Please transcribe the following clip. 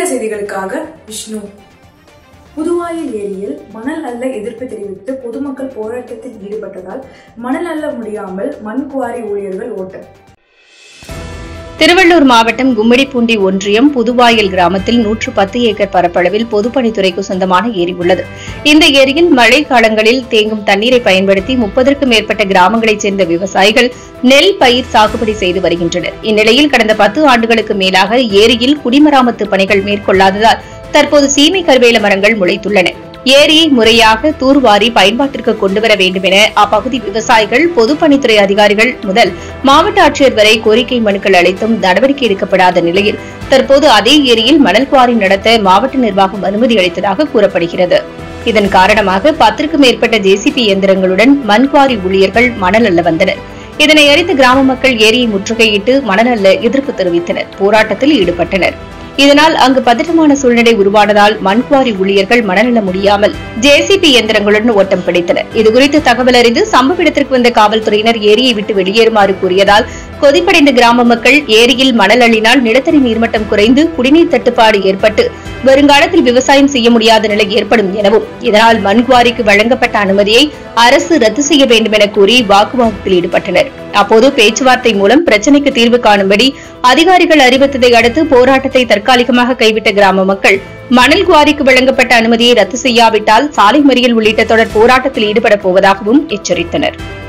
செய்திகளுக்காக விஷ்ணு புதுவாயில் ஏரியில் மணல் அள்ள எதிர்ப்பு தெரிவித்து பொதுமக்கள் போராட்டத்தில் ஈடுபட்டதால் மணல் அள்ள முடியாமல் மண் குவாரி ஊழியர்கள் ஓட்டம் திருவள்ளூர் மாவட்டம் கும்மிடிப்பூண்டி ஒன்றியம் புதுவாயில் கிராமத்தில் நூற்று பத்து ஏக்கர் பரப்பளவில் பொதுப்பணித்துறைக்கு சொந்தமான ஏரி உள்ளது இந்த ஏரியில் மழை காலங்களில் தேங்கும் தண்ணீரை பயன்படுத்தி முப்பதற்கும் மேற்பட்ட கிராமங்களைச் சேர்ந்த விவசாயிகள் நெல் பயிர் சாகுபடி செய்து வருகின்றனர் இந்நிலையில் கடந்த பத்து ஆண்டுகளுக்கு மேலாக ஏரியில் குடிமராமத்து பணிகள் மேற்கொள்ளாததால் தற்போது சீமை கருவேல மரங்கள் முளைத்துள்ளன ஏரியை முறையாக தூர்வாரி பயன்பாட்டிற்கு கொண்டுவர வேண்டும் என அப்பகுதி விவசாயிகள் பொதுப்பணித்துறை அதிகாரிகள் முதல் மாவட்ட ஆட்சியர் வரை கோரிக்கை மனுக்கள் அளித்தும் நடவடிக்கை எடுக்கப்படாத நிலையில் தற்போது அதே ஏரியில் மணல் குவாரி நடத்த மாவட்ட நிர்வாகம் அனுமதி அளித்ததாக கூறப்படுகிறது இதன் காரணமாக பத்திற்கும் மேற்பட்ட ஜேசிபி இயந்திரங்களுடன் மண் குவாரி ஊழியர்கள் மணல் அள்ள வந்தனர் இதனை அறிந்த கிராம மக்கள் ஏரியை முற்றுகையிட்டு மணல் அள்ள எதிர்ப்பு தெரிவித்தனர் போராட்டத்தில் ஈடுபட்டனர் இதனால் அங்கு பதற்றமான சூழ்நிலை உருவானதால் மண்குவாரி ஊழியர்கள் மனநல முடியாமல் ஜேசிபி இயந்திரங்களுடன் ஓட்டம் பிடித்தனர் இதுகுறித்து தகவல் அறிந்து சம்பவ இடத்திற்கு வந்த காவல்துறையினர் ஏரியை விட்டு வெளியேறுமாறு கூறியதால் கொதிப்படைந்த கிராம மக்கள் ஏரியில் மணல் அள்ளினால் நிலத்தடி நீர்மட்டம் குறைந்து குடிநீர் தட்டுப்பாடு ஏற்பட்டு வருங்காலத்தில் விவசாயம் செய்ய முடியாத நிலை ஏற்படும் எனவும் இதனால் மண்குவாரிக்கு வழங்கப்பட்ட அனுமதியை அரசு ரத்து செய்ய வேண்டும் என கூறி வாக்குவாதத்தில் ஈடுபட்டனர் அப்போது பேச்சுவார்த்தை மூலம் பிரச்சினைக்கு தீர்வு காணும்படி அதிகாரிகள் அறிவித்ததை அடுத்து போராட்டத்தை தற்காலிகமாக கைவிட்ட கிராம மக்கள் மணல் குவாரிக்கு வழங்கப்பட்ட அனுமதியை ரத்து செய்யாவிட்டால் சாலை மறியல் உள்ளிட்ட தொடர் போராட்டத்தில் ஈடுபடப் போவதாகவும் எச்சரித்தனர்